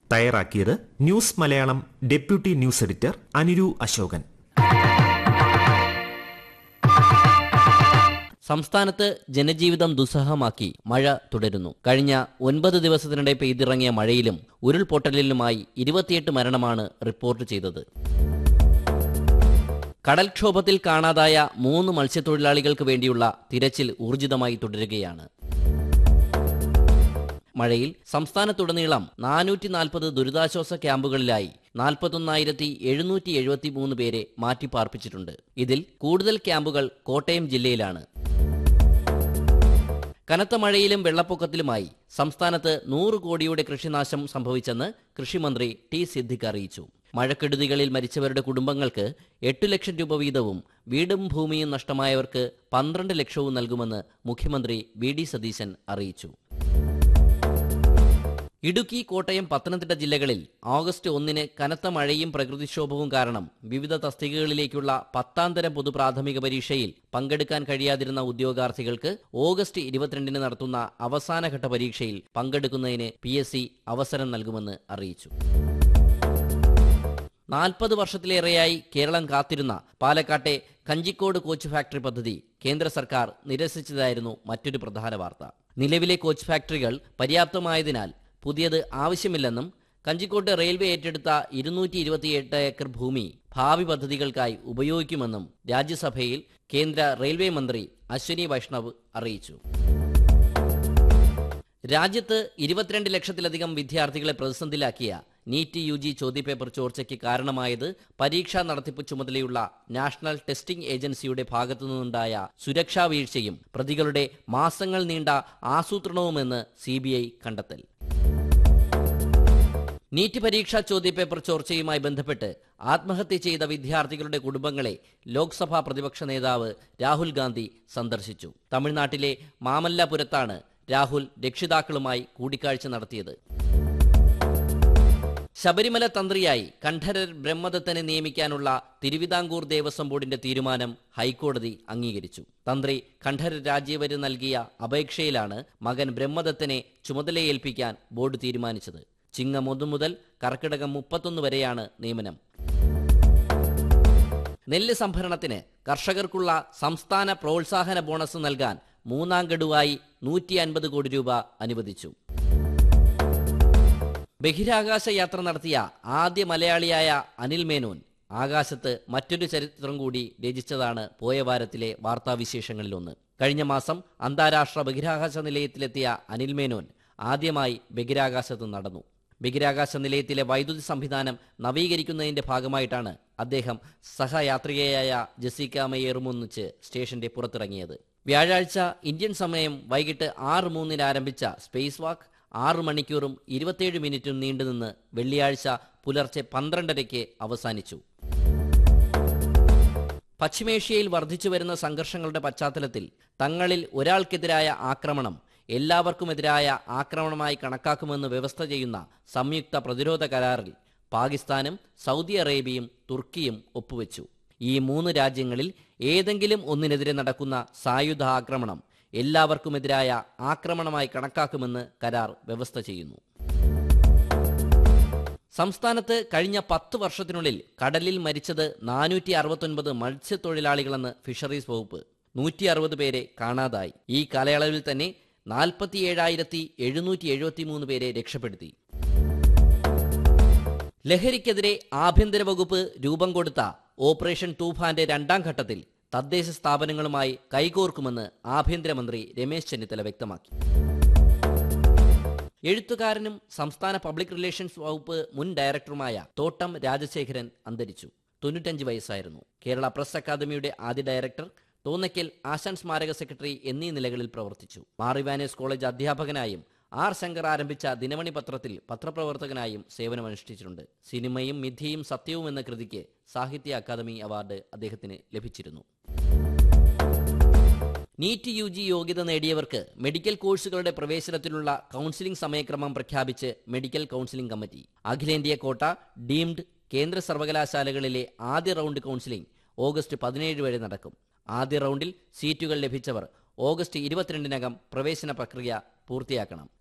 തയ്യാറാക്കിയത് news Malayalam deputy news editor അനുരു അശോകൻ സംസ്ഥാനത്ത് ജനജീവിതം ദുസ്സഹമാക്കി മഴ തുടരുന്നു കഴിഞ്ഞ ഒൻപത് ദിവസത്തിനിടെ പെയ്തിറങ്ങിയ മഴയിലും ഉരുൾപൊട്ടലിലുമായി ഇരുപത്തിയെട്ട് മരണമാണ് റിപ്പോർട്ട് ചെയ്തത് കടൽക്ഷോഭത്തിൽ കാണാതായ മൂന്ന് മത്സ്യത്തൊഴിലാളികൾക്ക് വേണ്ടിയുള്ള തിരച്ചിൽ ഊർജിതമായി തുടരുകയാണ് മഴയിൽ സംസ്ഥാനത്തുടനീളം നാനൂറ്റി നാൽപ്പത് ദുരിതാശ്വാസ ക്യാമ്പുകളിലായി നാൽപ്പത്തൊന്നായിരത്തി എഴുന്നൂറ്റി എഴുപത്തി മൂന്ന് പേരെ മാറ്റിപ്പാർപ്പിച്ചിട്ടുണ്ട് ഇതിൽ കൂടുതൽ ക്യാമ്പുകൾ കോട്ടയം ജില്ലയിലാണ് കനത്ത മഴയിലും വെള്ളപ്പൊക്കത്തിലുമായി സംസ്ഥാനത്ത് നൂറ് കോടിയുടെ കൃഷിനാശം സംഭവിച്ചെന്ന് കൃഷിമന്ത്രി ടി സിദ്ദിഖ് അറിയിച്ചു മഴക്കെടുതികളിൽ മരിച്ചവരുടെ കുടുംബങ്ങൾക്ക് എട്ട് ലക്ഷം രൂപ വീതവും വീടും ഭൂമിയും നഷ്ടമായവർക്ക് പന്ത്രണ്ട് ലക്ഷവും നൽകുമെന്ന് മുഖ്യമന്ത്രി വി ഡി സതീശൻ അറിയിച്ചു ഇടുക്കി കോട്ടയം പത്തനംതിട്ട ജില്ലകളിൽ ഓഗസ്റ്റ് ഒന്നിന് കനത്ത മഴയും പ്രകൃതിക്ഷോഭവും കാരണം വിവിധ തസ്തികകളിലേക്കുള്ള പത്താം തരം പൊതുപ്രാഥമിക പരീക്ഷയിൽ പങ്കെടുക്കാൻ കഴിയാതിരുന്ന ഉദ്യോഗാർത്ഥികൾക്ക് ഓഗസ്റ്റ് ഇരുപത്തിരണ്ടിന് നടത്തുന്ന അവസാനഘട്ട പരീക്ഷയിൽ പങ്കെടുക്കുന്നതിന് പി അവസരം നൽകുമെന്ന് അറിയിച്ചു നാൽപ്പത് വർഷത്തിലേറെയായി കേരളം കാത്തിരുന്ന പാലക്കാട്ടെ കഞ്ചിക്കോട് കോച്ച് ഫാക്ടറി പദ്ധതി കേന്ദ്ര സർക്കാർ നിരസിച്ചതായിരുന്നു മറ്റൊരു പ്രധാന വാർത്ത നിലവിലെ കോച്ച് ഫാക്ടറികൾ പര്യാപ്തമായതിനാൽ പുതിയത് ആവശ്യമില്ലെന്നും കഞ്ചിക്കോട്ട് റെയിൽവേ ഏറ്റെടുത്ത ഇരുന്നൂറ്റി ഇരുപത്തിയെട്ട് ഏക്കർ ഭൂമി ഭാവി പദ്ധതികൾക്കായി ഉപയോഗിക്കുമെന്നും രാജ്യസഭയിൽ കേന്ദ്ര റെയിൽവേ മന്ത്രി അശ്വിനി വൈഷ്ണവ് അറിയിച്ചു രാജ്യത്ത് ഇരുപത്തിരണ്ട് ലക്ഷത്തിലധികം വിദ്യാർത്ഥികളെ പ്രതിസന്ധിയിലാക്കിയ നീറ്റ് യു ജി ചോദ്യപേപ്പർ ചോർച്ചയ്ക്ക് കാരണമായത് പരീക്ഷാ നടത്തിപ്പ് ചുമതലയുള്ള നാഷണൽ ടെസ്റ്റിംഗ് ഏജൻസിയുടെ ഭാഗത്തുനിന്നുണ്ടായ സുരക്ഷാ വീഴ്ചയും പ്രതികളുടെ മാസങ്ങൾ നീണ്ട ആസൂത്രണവുമെന്ന് സി കണ്ടെത്തൽ നീറ്റ് പരീക്ഷാ ചോദ്യപേപ്പർ ചോർച്ചയുമായി ബന്ധപ്പെട്ട് ആത്മഹത്യ ചെയ്ത വിദ്യാർത്ഥികളുടെ കുടുംബങ്ങളെ ലോക്സഭാ പ്രതിപക്ഷ നേതാവ് രാഹുൽ ഗാന്ധി സന്ദർശിച്ചു തമിഴ്നാട്ടിലെ മാമല്ലപുരത്താണ് രാഹുൽ രക്ഷിതാക്കളുമായി കൂടിക്കാഴ്ച നടത്തിയത് ശബരിമല തന്ത്രിയായി കണ്ഠരർ ബ്രഹ്മദത്തനെ നിയമിക്കാനുള്ള തിരുവിതാംകൂർ ദേവസ്വം ബോർഡിന്റെ തീരുമാനം ഹൈക്കോടതി അംഗീകരിച്ചു തന്ത്രി കണ്ഠരർ രാജീവര് നൽകിയ അപേക്ഷയിലാണ് മകൻ ബ്രഹ്മദത്തനെ ചുമതലയേൽപ്പിക്കാൻ ബോർഡ് തീരുമാനിച്ചത് ചിങ്ങം ഒന്ന് മുതൽ കർക്കിടകം മുപ്പത്തൊന്ന് വരെയാണ് നിയമനം നെല്ല് സംഭരണത്തിന് കർഷകർക്കുള്ള സംസ്ഥാന പ്രോത്സാഹന ബോണസ് നൽകാൻ മൂന്നാം ഗഡുവായി നൂറ്റി അൻപത് കോടി രൂപ അനുവദിച്ചു ബഹിരാകാശ യാത്ര നടത്തിയ ആദ്യ മലയാളിയായ അനിൽ മേനോൻ ആകാശത്ത് മറ്റൊരു ചരിത്രം കൂടി രചിച്ചതാണ് പോയ വാരത്തിലെ വാർത്താവിശേഷങ്ങളിലൊന്ന് കഴിഞ്ഞ മാസം അന്താരാഷ്ട്ര ബഹിരാകാശ നിലയത്തിലെത്തിയ അനിൽ മേനോൻ ആദ്യമായി ബഹിരാകാശത്ത് നടന്നു ബഹിരാകാശ നിലയത്തിലെ വൈദ്യുതി സംവിധാനം നവീകരിക്കുന്നതിന്റെ ഭാഗമായിട്ടാണ് അദ്ദേഹം സഹയാത്രികയായ ജസീക്ക മെയ്യറുമൊന്നിച്ച് സ്റ്റേഷന്റെ പുറത്തിറങ്ങിയത് വ്യാഴാഴ്ച ഇന്ത്യൻ സമയം വൈകിട്ട് ആറ് മൂന്നിന് ആരംഭിച്ച സ്പേസ് വാക്ക് ആറ് മണിക്കൂറും ഇരുപത്തിയേഴ് മിനിറ്റും നീണ്ടുനിന്ന് വെള്ളിയാഴ്ച പുലർച്ചെ പന്ത്രണ്ടരയ്ക്ക് അവസാനിച്ചു പശ്ചിമേഷ്യയിൽ വർദ്ധിച്ചുവരുന്ന സംഘർഷങ്ങളുടെ പശ്ചാത്തലത്തിൽ തങ്ങളിൽ ഒരാൾക്കെതിരായ ആക്രമണം എല്ലാവർക്കുമെതിരായ ആക്രമണമായി കണക്കാക്കുമെന്ന് വ്യവസ്ഥ ചെയ്യുന്ന സംയുക്ത പ്രതിരോധ കരാറിൽ പാകിസ്ഥാനും സൗദി അറേബ്യയും തുർക്കിയും ഒപ്പുവെച്ചു ഈ മൂന്ന് രാജ്യങ്ങളിൽ ഏതെങ്കിലും ഒന്നിനെതിരെ നടക്കുന്ന സായുധ ആക്രമണം എല്ലാവർക്കുമെതിരായ ആക്രമണമായി കണക്കാക്കുമെന്ന് കരാർ വ്യവസ്ഥ ചെയ്യുന്നു സംസ്ഥാനത്ത് കഴിഞ്ഞ പത്ത് വർഷത്തിനുള്ളിൽ കടലിൽ മരിച്ചത് നാനൂറ്റി അറുപത്തൊൻപത് മത്സ്യത്തൊഴിലാളികളെന്ന് ഫിഷറീസ് വകുപ്പ് നൂറ്റി അറുപത് പേരെ കാണാതായി ഈ കാലയളവിൽ തന്നെ നാൽപ്പത്തിയേഴായിരത്തി എഴുന്നൂറ്റി എഴുപത്തിമൂന്ന് പേരെ രക്ഷപ്പെടുത്തി ലഹരിക്കെതിരെ ആഭ്യന്തര വകുപ്പ് രൂപം കൊടുത്ത ഓപ്പറേഷൻ തൂഫാന്റെ രണ്ടാം ഘട്ടത്തിൽ തദ്ദേശ സ്ഥാപനങ്ങളുമായി കൈകോർക്കുമെന്ന് ആഭ്യന്തരമന്ത്രി രമേശ് ചെന്നിത്തല വ്യക്തമാക്കി എഴുത്തുകാരനും സംസ്ഥാന പബ്ലിക് റിലേഷൻസ് വകുപ്പ് മുൻ ഡയറക്ടറുമായ തോട്ടം രാജശേഖരൻ അന്തരിച്ചു തൊണ്ണൂറ്റഞ്ച് വയസ്സായിരുന്നു കേരള പ്രസ് അക്കാദമിയുടെ ആദ്യ ഡയറക്ടർ തോന്നയ്ക്കൽ ആശാൻ സ്മാരക സെക്രട്ടറി എന്നീ നിലകളിൽ പ്രവർത്തിച്ചു മാറിവാനേസ് കോളേജ് അധ്യാപകനായും ആർ ശങ്കർ ആരംഭിച്ച ദിനമണി പത്രത്തിൽ പത്രപ്രവർത്തകനായും സേവനമനുഷ്ഠിച്ചിട്ടുണ്ട് സിനിമയും മിഥ്യയും സത്യവും എന്ന കൃതിക്ക് സാഹിത്യ അക്കാദമി അവാർഡ് അദ്ദേഹത്തിന് ലഭിച്ചിരുന്നു നീറ്റ് യു ജി യോഗ്യത നേടിയവർക്ക് മെഡിക്കൽ കോഴ്സുകളുടെ പ്രവേശനത്തിനുള്ള കൗൺസിലിംഗ് സമയക്രമം പ്രഖ്യാപിച്ച് മെഡിക്കൽ കൗൺസിലിംഗ് കമ്മിറ്റി അഖിലേന്ത്യാ കോട്ട ഡീംഡ് കേന്ദ്ര സർവകലാശാലകളിലെ ആദ്യ റൗണ്ട് കൗൺസിലിംഗ് ഓഗസ്റ്റ് പതിനേഴ് വരെ നടക്കും ആദ്യ റൗണ്ടിൽ സീറ്റുകൾ ലഭിച്ചവർ ഓഗസ്റ്റ് ഇരുപത്തിരണ്ടിനകം പ്രവേശന പ്രക്രിയ പൂർത്തിയാക്കണം